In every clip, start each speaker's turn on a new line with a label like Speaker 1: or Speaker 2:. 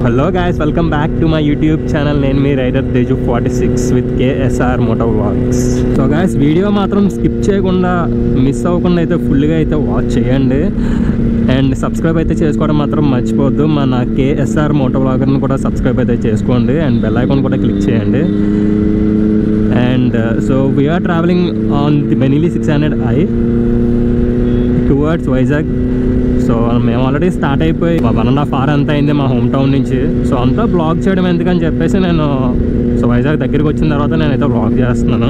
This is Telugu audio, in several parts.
Speaker 1: hello guys welcome back to my YouTube channel నేను మీ rider Teju forty six with KSR moto vlogs so guys video మాత్రం స్కిప్ చేయకుండా మిస్ అవ్వకుండా అయితే ఫుల్గా అయితే వాచ్ చేయండి అండ్ సబ్స్క్రైబ్ అయితే చేసుకోవడం మాత్రం మర్చిపోవద్దు మన కేఎస్ఆర్ మోటో వ్లాగర్ని కూడా సబ్స్క్రైబ్ అయితే చేసుకోండి అండ్ బెల్ ఐకాన్ కూడా క్లిక్ చేయండి and so we are travelling on the Benelli six hundred i towards Vizag so మేము ఆల్రెడీ స్టార్ట్ అయిపోయి వన్ అండ్ హాఫ్ అవర్ అంతా అయింది మా హోమ్ టౌన్ నుంచి సో అంతా బ్లాగ్ చేయడం ఎందుకని చెప్పేసి నేను సో వైజాగ్ దగ్గరికి వచ్చిన తర్వాత నేనైతే బ్లాగ్ చేస్తున్నాను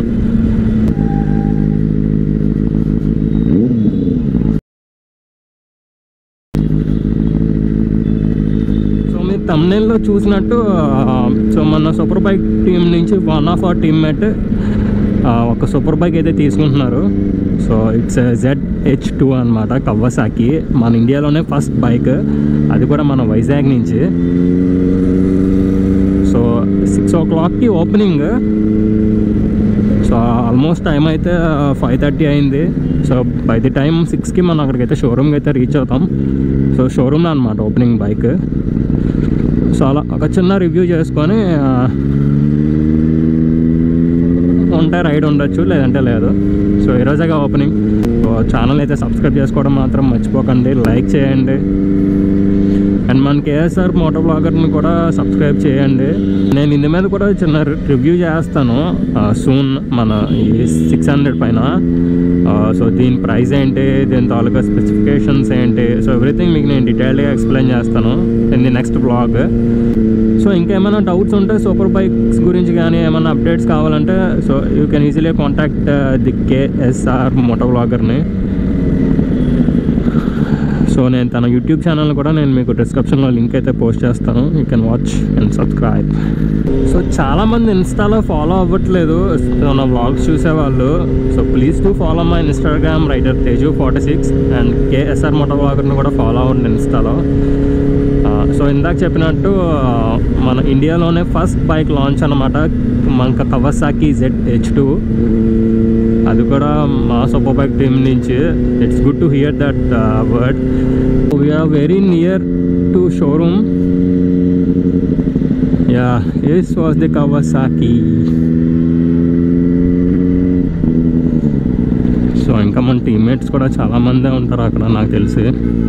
Speaker 1: సో మీరు తమిళలో చూసినట్టు ఆ, సో మన సూపర్ బైక్ టీం నుంచి వన్ ఆఫ్ అవర్ టీమ్మేట్ ఒక సూపర్ బైక్ అయితే తీసుకుంటున్నారు so it's Z H two అనమాట కవ్వసాకి మన ఇండియాలోనే ఫస్ట్ బైక్ అది కూడా మన వైజాగ్ నుంచి సో సిక్స్ ఓ క్లాక్కి ఓపెనింగ్ సో ఆల్మోస్ట్ టైం అయితే ఫైవ్ థర్టీ అయింది సో బై ది టైం సిక్స్కి మనం అక్కడికైతే షోరూమ్కి అయితే రీచ్ అవుతాం సో షోరూమ్లో అనమాట ఓపెనింగ్ బైక్ సో అలా ఒక చిన్న రివ్యూ చేసుకొని ఆ, ఉంటే రైడ్ ఉండొచ్చు లేదంటే లేదు సో ఈరోజుగా ఓపెనింగ్ సో ఛానల్ అయితే సబ్స్క్రైబ్ చేసుకోవడం మాత్రం మర్చిపోకండి లైక్ చేయండి అండ్ మన కేఎస్ఆర్ మోటో బ్లాగర్ని కూడా సబ్స్క్రైబ్ చేయండి నేను ఇందు మీద కూడా చిన్న రివ్యూ చేస్తాను సూన్ మన ఈ సిక్స్ హండ్రెడ్ పైన సో దీని ప్రైస్ ఏంటి దీని తాలూకా స్పెసిఫికేషన్స్ ఏంటి సో ఎవ్రీథింగ్ మీకు నేను డీటెయిల్గా ఎక్స్ప్లెయిన్ చేస్తాను in the next blog so ఇంకేమైనా డౌట్స్ ఉంటే సూపర్ బైక్స్ గురించి కానీ ఏమైనా అప్డేట్స్ కావాలంటే so you can easily contact the KSR moto బ్లాగర్ని సో నేను తన యూట్యూబ్ ఛానల్ కూడా నేను మీకు డిస్క్రిప్షన్లో లింక్ అయితే పోస్ట్ చేస్తాను you can watch and subscribe so చాలామంది ఇన్స్టాలో ఫాలో అవ్వట్లేదు సో నా వ్లాగ్స్ చూసేవాళ్ళు so please to follow my Instagram rider Teju forty six and KSR moto బ్లాగర్ని కూడా ఫాలో అవ్వండి ఇన్స్టాలో ఆ, సో ఇందాక చెప్పినట్టు ఆ, మన ఇండియాలోనే ఫస్ట్ బైక్ లాంచ్ అనమాట మనకు కవసాకి జెడ్ హెచ్ టూ అది కూడా మా సూపర్ బైక్ టీమ్ నుంచి it's good to hear that word we are very near to showroom yeah yes was the Kawasaki so ఇంకా మన టీమ్మేట్స్ కూడా చాలా మందే ఉంటారు అక్కడ నాకు తెలిసి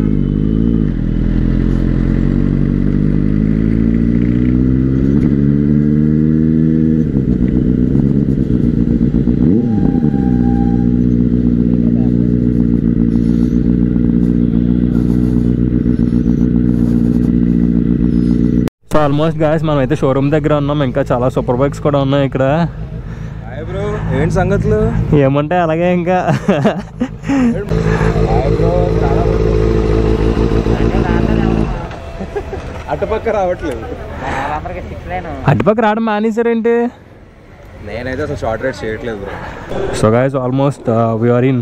Speaker 1: సో ఆల్మోస్ట్ గాయస్ మనం అయితే షోరూమ్ దగ్గర ఉన్నాం ఇంకా చాలా సూపర్ బైక్స్ కూడా ఉన్నాయి ఇక్కడ
Speaker 2: హాయ్ బ్రో ఏంటి సంగతులు
Speaker 1: ఏమంటే అలాగే ఇంకా
Speaker 2: హాయ్ బ్రో అటుపక్క రావట్లేదు
Speaker 3: వాళ్ళందరికీ సిక్స్ లైన్
Speaker 1: అటుపక్క రావడం మానేశారేంటి
Speaker 2: నేనైతే అసలు షార్ట్ రైడ్ చేయట్లేదు bro
Speaker 1: so guys almost we are in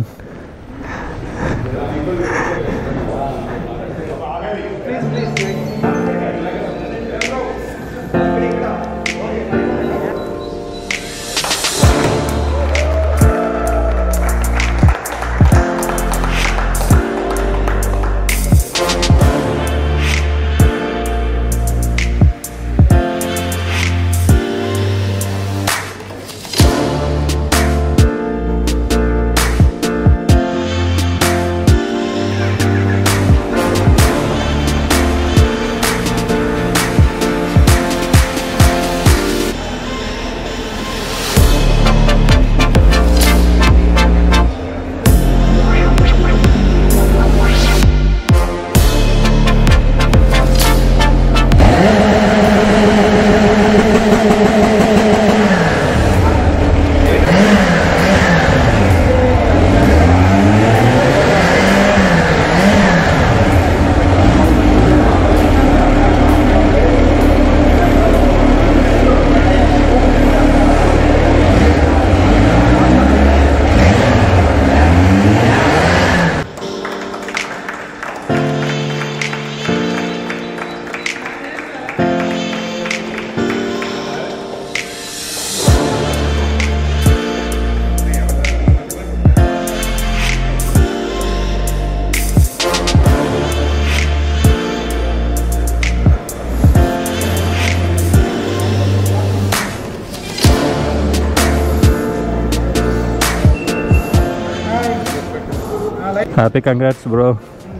Speaker 1: happy congrats bro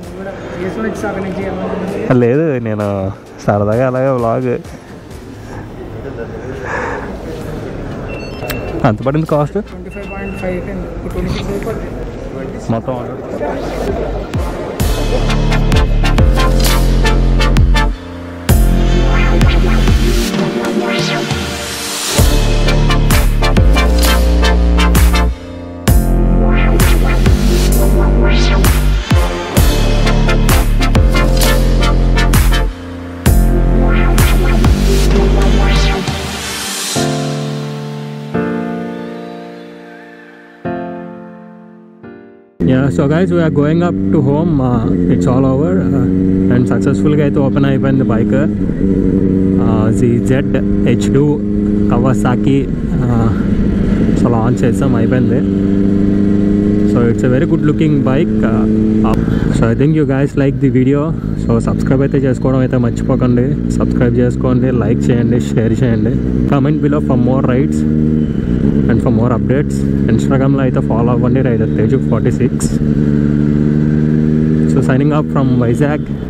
Speaker 1: లేదు నేను సరదాగా అలాగే వ్లాగ్ ఎంత పడింది cost
Speaker 3: twenty five point five twenty six అయిపోతుంది
Speaker 1: మొత్తం ya so guys we are going up to home it's all over and సక్సెస్ఫుల్గా అయితే ఓపెన్ అయిపోయింది bike G Z H two Kawasaki so launch చేసాం అయిపోయింది so it's a very good looking bike so I think you guys like the video so subscribe అయితే చేసుకోవడం అయితే మర్చిపోకండి సబ్స్క్రైబ్ చేసుకోండి లైక్ చేయండి షేర్ చేయండి comment below for more rides and for more updates ఇన్స్టాగ్రామ్లో అయితే ఫాలో అవ్వండి rider Teju forty six so signing off from Vizag